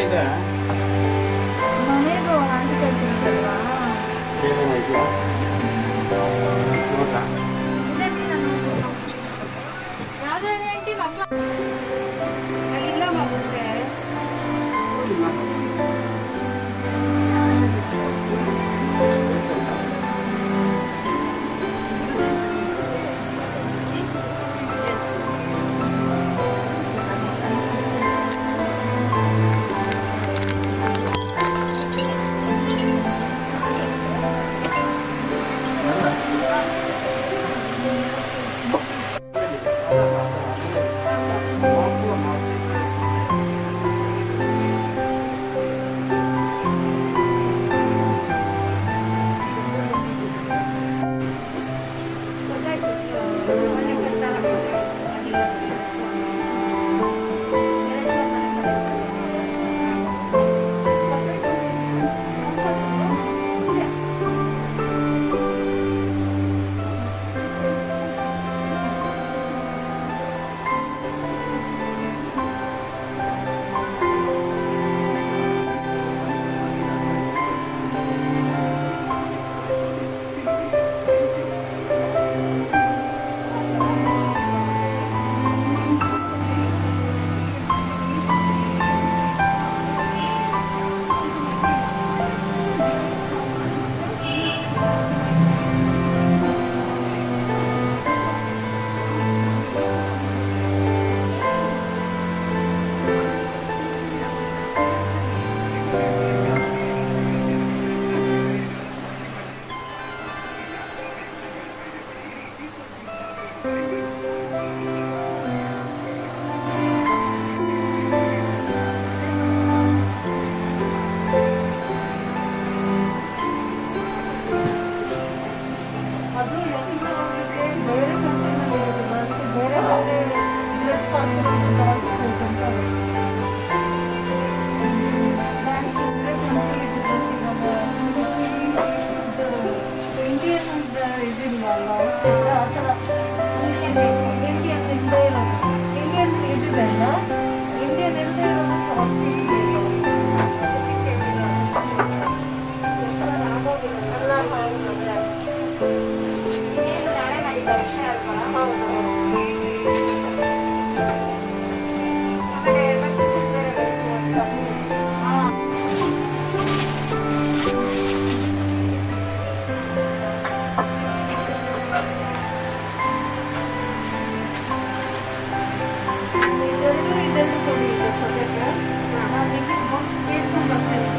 ಇದೆ ಮನೆಗೂ ಹ್ಯಾಂಡ್ ಕಟ್ಟಿರ್ತಲ್ವಾ ಏನೇನು ಇದೆಯಾ ನೋಡ್ತಾ ಯಾವ್ದಾದ್ರು ಆಂಟಿ ಮಕ್ಕಳ ಇಲ್ಲ ಮಗುತ್ತೆ ಅದು ಎಲ್ಲಿ ಬೇರೆ ಕಂಪನಿಯಲ್ಲಿ ಇರೋದಿಲ್ಲ ಅದಕ್ಕೆ ಬೇರೆ ಬೇರೆ ಡ್ರೆಸ್ ಹಾಕೊಂಡು ತಗೊಳ್ಸ್ಬೇಕಂತ ಬ್ಯಾಂಕ್ ಡ್ರೆಸ್ ಇಂಡಿಯನ್ ಇದಿಲ್ವಲ್ಲ ಆ ಥರ ಇಂಡಿಯನ್ ಇಂಡಿಯನ್ ಇಲ್ಲದೆ ಇರೋದು ಇಂಡಿಯನ್ ಇದಿದೆ ಅಲ್ಲ ಇಂಡಿಯನ್ ಇಲ್ಲದೆ ಇರೋದು ಅಲ್ಲ ಹೌದು ಇನ್ನೇನು ನಾಳೆ ನಾಡಿದ್ದು ಅಷ್ಟೇ ಅಲ್ವಾ? ಹೌದು. ಆಮೇಲೆ ಎಲ್ಲ ಚಿಕ್ಕದ್ ಬೇರೆ ಬೇಕು ಅಂತ. ಹಾ. ಇದೆರಡು ಇದೆರಡು ಕೊಡಿ ಈಗ ಸದ್ಯಕ್ಕೆ. ನಾನು ನಿಮಗೆ box ಕೇಳ್ಕೊಂಡು ಬರ್ತೀನಿ.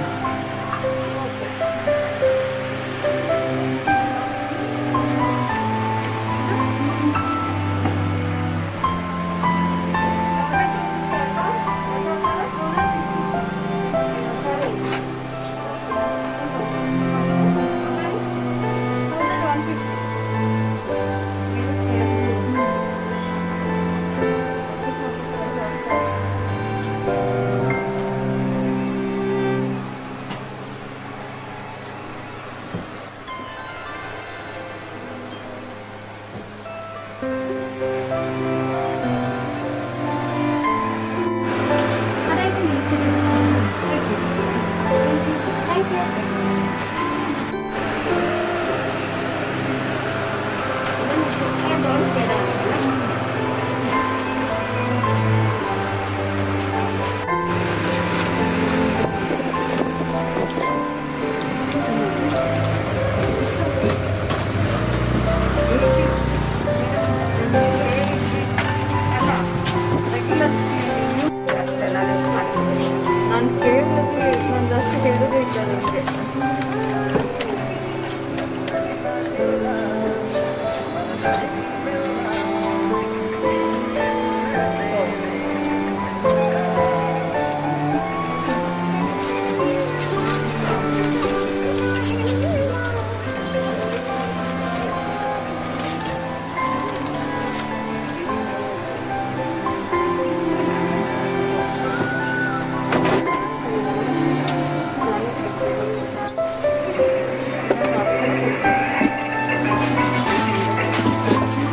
ನಾನು ಕೇಳಿದ್ರೆ ನಾನು ಜಾಸ್ತಿ ಹೇಳೋದೇ ಇಲ್ಲ ನನಗೆ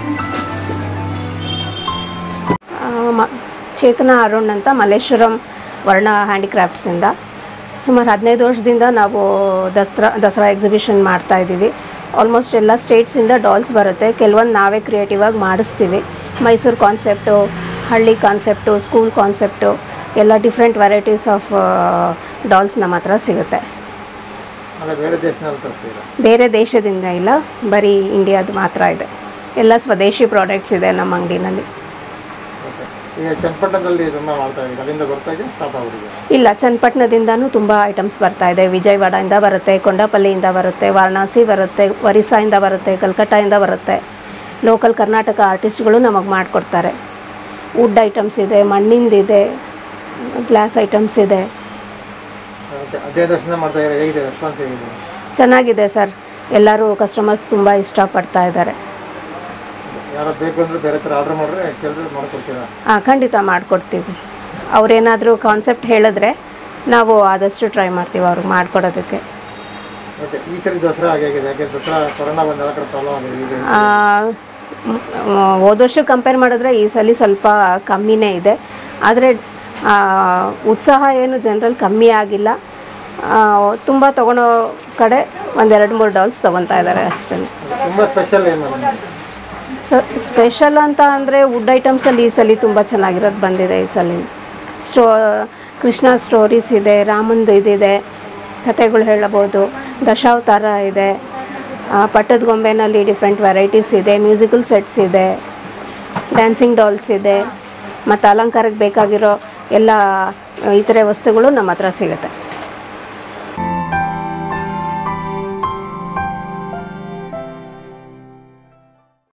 ಆ, ಮ- ಚೇತನ ಅರುಣ್ ಅಂತ ಮಲ್ಲೇಶ್ವರಂ ವರ್ಣ ಹ್ಯಾಂಡಿಕ್ರಾಫ್ಟ್ಸಿಂದ ಸುಮಾರು ಹದಿನೈದು ವರ್ಷದಿಂದ ನಾವು ದಸರಾ ದಸರಾ ಎಕ್ಸಿಬಿಷನ್ ಮಾಡ್ತಾ ಇದ್ದೀವಿ ಆಲ್ಮೋಸ್ಟ್ ಎಲ್ಲ ಸ್ಟೇಟ್ಸಿಂದ ಡಾಲ್ಸ್ ಬರುತ್ತೆ ಕೆಲವೊಂದು ನಾವೇ ಕ್ರಿಯೇಟಿವ್ ಆಗಿ ಮಾಡಿಸ್ತೀವಿ ಮೈಸೂರು ಕಾನ್ಸೆಪ್ಟು ಹಳ್ಳಿ ಕಾನ್ಸೆಪ್ಟು ಸ್ಕೂಲ್ ಕಾನ್ಸೆಪ್ಟು ಎಲ್ಲ ಡಿಫ್ರೆಂಟ್ ವೆರೈಟೀಸ್ ಆಫ್ ಡಾಲ್ಸ್ ನಮ್ಮ ಹತ್ರ ಸಿಗುತ್ತೆ ಆಮೇಲೆ ಬೇರೆ ದೇಶನಲ್ಲಿ ತರ್ತೀರಾ ಬೇರೆ ದೇಶದಿಂದ ಇಲ್ಲ ಬರೀ ಇಂಡಿಯಾದು ಮಾತ್ರ ಇದೆ ಎಲ್ಲ ಸ್ವದೇಶಿ ಪ್ರಾಡಕ್ಟ್ಸ್ ಇದೆ ನಮ್ಮ ಅಂಗಡಿನಲ್ಲಿ ಓಕೆ ಈಗ ಚನ್ನಪಟ್ಟಣದಲ್ಲಿ ತುಂಬ ಮಾಡ್ತಾ ಇದ್ದೀವಿ ಅಲ್ಲಿಂದ ಬರ್ತಾಗೆ ಸ್ಟಾಪ್ ಆಗ್ಬಿಟ್ಟಿದೆ ಇಲ್ಲ ಚನ್ನಪಟ್ಟಣದಿಂದನೂ ತುಂಬ ಐಟಮ್ಸ್ ಬರ್ತಾ ಇದೆ ವಿಜಯವಾಡದಿಂದ ಬರುತ್ತೆ ಕೊಂಡಪಲ್ಲಿಯಿಂದ ಬರುತ್ತೆ ವಾರಣಾಸಿ ಬರುತ್ತೆ ಒರಿಸ್ಸಾಯಿಂದ ಬರುತ್ತೆ ಕಲ್ಕಟ್ಟಾಯಿಂದ ಬರುತ್ತೆ ಲೋಕಲ್ ಕರ್ನಾಟಕ ಆರ್ಟಿಸ್ಟ್ಗಳು ನಮಗೆ ಮಾಡಿಕೊಡ್ತಾರೆ ವುಡ್ ಐಟಮ್ಸ್ ಇದೆ ಮಣ್ಣಿಂದಿದೆ ಗ್ಲಾಸ್ ಐಟಮ್ಸ್ ಇದೆ ಓಕೆ ಅದೇ ದರ್ಶನ ಮಾಡ್ತಾ ಇದ್ದಾರೆ ಹೇಗಿದೆ ರೆಸ್ಪಾನ್ಸ್ ಹೇಗಿದೆ ಚೆನ್ನಾಗಿದೆ ಸರ್ ಎಲ್ಲರೂ ಕಸ್ಟಮರ್ಸ್ ತುಂಬ ಇಷ್ಟಪಡ್ತಾ ಇದ್ದಾರೆ ಯಾರೋ ಬೇಕು ಅಂದರೆ ಬೇರೆ ಥರ ಆರ್ಡರ್ ಮಾಡಿದ್ರೆ ಕೇಳಿದ್ರೆ ಮಾಡ್ಕೊಡ್ತೀರಾ ಹಾಂ ಖಂಡಿತ ಮಾಡಿಕೊಡ್ತೀವಿ ಅವ್ರೇನಾದರೂ ಕಾನ್ಸೆಪ್ಟ್ ಹೇಳಿದ್ರೆ ನಾವು ಆದಷ್ಟು ಟ್ರೈ ಮಾಡ್ತೀವಿ ಅವ್ರಿಗೆ ಮಾಡಿಕೊಡೋದಕ್ಕೆ ಓಕೆ ಈ ಸರಿ ದಸರಾ ಹಾಗೆ ಆಗಿದೆ ಯಾಕೆ ದಸರಾ ಕೊರೋನಾ ಬಂದ ಎಲ್ಲ ಕಡೆ ಪ್ರಾಬ್ಲಮ್ ಆಗಿದೆ ಈಗ ಆ, ಮ್- ಮ್- ಹೋದ ವರ್ಷ ಕಂಪೇರ್ ಮಾಡಿದ್ರೆ ಈ ಸಲ ಸ್ವಲ್ಪ ಕಮ್ಮಿನೇ ಇದೆ ಆದರೆ ಉತ್ಸಾಹ ಏನು ಜನರಲ್ಲಿ ಕಮ್ಮಿ ಆಗಿಲ್ಲ ತುಂಬ ತೊಗೊಳೋ ಕಡೆ ಒಂದೆರಡು ಮೂರು ಡಾಲ್ಸ್ ತೊಗೊತಾ ಇದ್ದಾರೆ ಅಷ್ಟೇ ತುಂಬ ಸ್ಪೆಷಲ್ ಏನು ಮೇಡಮ್ ಸೊ ಸ್ಪೆಷಲ್ ಅಂತ ಅಂದರೆ ವುಡ್ ಐಟಮ್ಸಲ್ಲಿ ಈ ಸಲ ತುಂಬ ಚೆನ್ನಾಗಿರೋದು ಬಂದಿದೆ ಈ ಸಲ ಸ್ಟೋ ಕೃಷ್ಣ ಸ್ಟೋರೀಸ್ ಇದೆ ರಾಮಂದು ಇದಿದೆ ಕಥೆಗಳು ಹೇಳಬಹುದು ದಶಾವತಾರ ಇದೆ ಆ, ಪಟ್ಟದ ಗೊಂಬೆನಲ್ಲಿ ಡಿಫ್ರೆಂಟ್ ವೆರೈಟೀಸ್ ಇದೆ ಮ್ಯೂಸಿಕಲ್ ಸೆಟ್ಸ್ ಇದೆ ಡ್ಯಾನ್ಸಿಂಗ್ ಡಾಲ್ಸ್ ಇದೆ ಮತ್ತು ಅಲಂಕಾರಕ್ಕೆ ಬೇಕಾಗಿರೋ ಎಲ್ಲ ಇತರೆ ವಸ್ತುಗಳು ನಮ್ಮ ಹತ್ರ ಸಿಗುತ್ತೆ